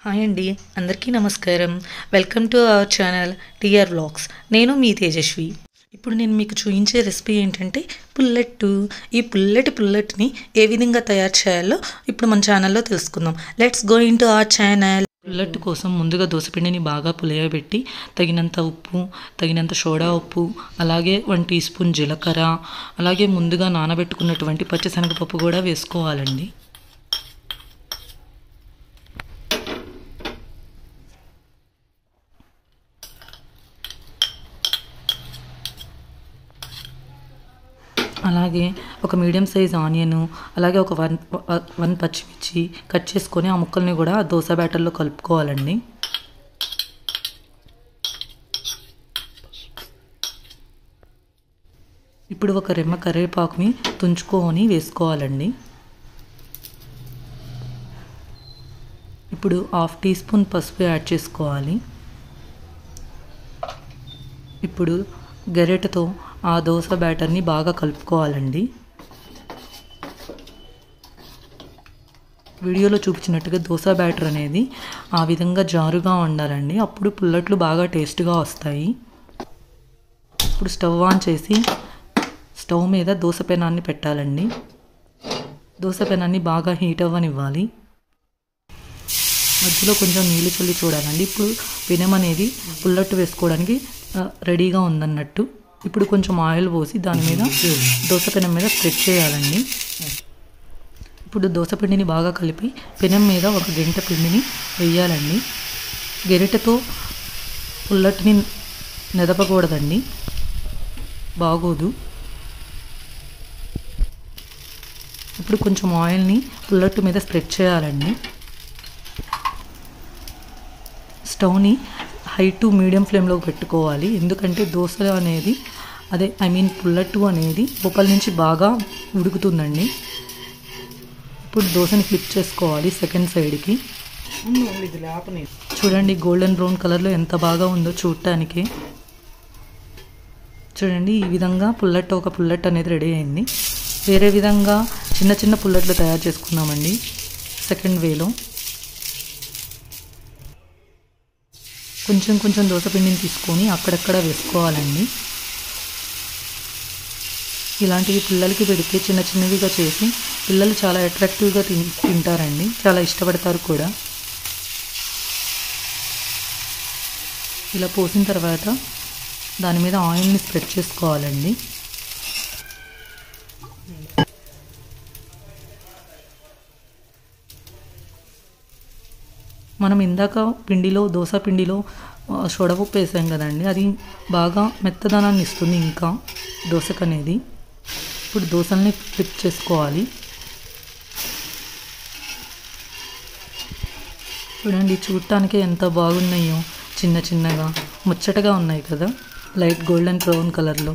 hi అండి అందరికీ నమస్కారం welcome to our channel T R vlogs నేను మీ తేజస్వి ఇప్పుడు నేను మీకు చూపించే రెసిపీ ఏంటంటే పుల్లెట్టు ఈ పుల్లెట్ పుల్లెట్ని ఏ విధంగా తయారు చేయాలో ఇప్పుడు మన ఛానల్లో తెలుసుకుందాం let's go into our channel పుల్లెట్టు కోసం ముందుగా దోసపిండిని బాగా పులియబెట్టి తగినంత ఉప్పు తగినంత సోడా ఉప్పు అలాగే వన్ టీ స్పూన్ జీలకర్ర అలాగే ముందుగా నానబెట్టుకున్నటువంటి పచ్చిశనగపప్పు కూడా వేసుకోవాలండి అలాగే ఒక మీడియం సైజ్ ఆనియన్ అలాగే ఒక వన్ వన్ పచ్చిమిర్చి కట్ చేసుకొని ఆ ముక్కల్ని కూడా దోశ బ్యాటర్లో కలుపుకోవాలండి ఇప్పుడు ఒక రెమ్మ కరివేపాకుని తుంచుకొని వేసుకోవాలండి ఇప్పుడు హాఫ్ టీ స్పూన్ పసుపు యాడ్ చేసుకోవాలి ఇప్పుడు గరిటెతో ఆ దోశ బ్యాటర్ని బాగా కలుపుకోవాలండి వీడియోలో చూపించినట్టుగా దోశ బ్యాటర్ అనేది ఆ విధంగా జారుగా ఉండాలండి అప్పుడు పుల్లట్లు బాగా టేస్ట్గా వస్తాయి ఇప్పుడు స్టవ్ ఆన్ చేసి స్టవ్ మీద దోశ పెనాన్ని పెట్టాలండి దోశ పెనాన్ని బాగా హీట్ అవ్వనివ్వాలి మధ్యలో కొంచెం నీళ్ళు చల్లి చూడాలండి ఇప్పుడు పెనం అనేది పుల్లట్టు వేసుకోవడానికి రెడీగా ఉందన్నట్టు ఇప్పుడు కొంచెం ఆయిల్ పోసి దాని మీద దోశ పెనం మీద స్ప్రెడ్ చేయాలండి ఇప్పుడు దోశ పిండిని బాగా కలిపి పెనం మీద ఒక గంట పిండిని వేయాలండి గరిటెతో పుల్లటిని నెదపకూడదండి బాగోదు ఇప్పుడు కొంచెం ఆయిల్ని పుల్లట్టు మీద స్ప్రెడ్ చేయాలండి స్టవ్ని హై టు మీడియం ఫ్లేమ్లో పెట్టుకోవాలి ఎందుకంటే దోశ అనేది అదే ఐ మీన్ పుల్లట్టు అనేది లోపల నుంచి బాగా ఉడుకుతుందండి ఇప్పుడు దోశని ఫ్లిప్ చేసుకోవాలి సెకండ్ సైడ్కి చూడండి గోల్డెన్ బ్రౌన్ కలర్లో ఎంత బాగా ఉందో చూడటానికి చూడండి ఈ విధంగా పుల్లట్టు ఒక పుల్లట్టు అనేది రెడీ అయింది వేరే విధంగా చిన్న చిన్న పుల్లట్లు తయారు చేసుకున్నామండి సెకండ్ వేలో కొంచెం కొంచెం దోసపిండిని తీసుకొని అక్కడక్కడ వేసుకోవాలండి ఇలాంటివి పిల్లలకి పెడితే చిన్న చిన్నవిగా చేసి పిల్లలు చాలా అట్రాక్టివ్గా తింటారండి చాలా ఇష్టపడతారు కూడా ఇలా పోసిన తర్వాత దాని మీద ఆయిల్ని స్ప్రెడ్ చేసుకోవాలండి మనం ఇందాక పిండిలో దోశ పిండిలో సొడపప్పు వేసాం కదండి అది బాగా మెత్తదనాన్ని ఇస్తుంది ఇంకా దోశకు అనేది ఇప్పుడు దోశల్ని ఫ్లిప్ చేసుకోవాలి చూడండి చూడటానికి ఎంత బాగున్నాయో చిన్న చిన్నగా ముచ్చటగా ఉన్నాయి కదా లైట్ గోల్డెన్ బ్రౌన్ కలర్లో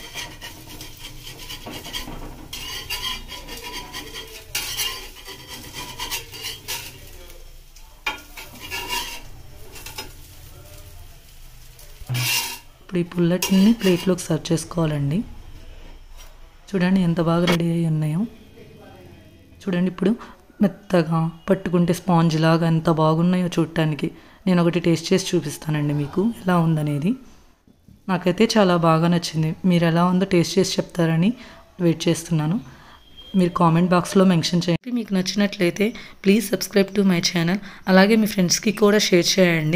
ఇప్పుడు ఈ పుల్లటిని ప్లేట్లోకి సర్వ్ చేసుకోవాలండి చూడండి ఎంత బాగా రెడీ అయ్యి ఉన్నాయో చూడండి ఇప్పుడు మెత్తగా పట్టుకుంటే స్పాంజ్ లాగా ఎంత బాగున్నాయో చూడటానికి నేను ఒకటి టేస్ట్ చేసి చూపిస్తానండి మీకు ఎలా ఉందనేది నాకైతే చాలా బాగా నచ్చింది మీరు ఎలా ఉందో టేస్ట్ చేసి చెప్తారని వెయిట్ చేస్తున్నాను మీరు కామెంట్ బాక్స్లో మెన్షన్ చేయండి మీకు నచ్చినట్లయితే please subscribe to my channel అలాగే మీ ఫ్రెండ్స్కి కూడా షేర్ చేయండి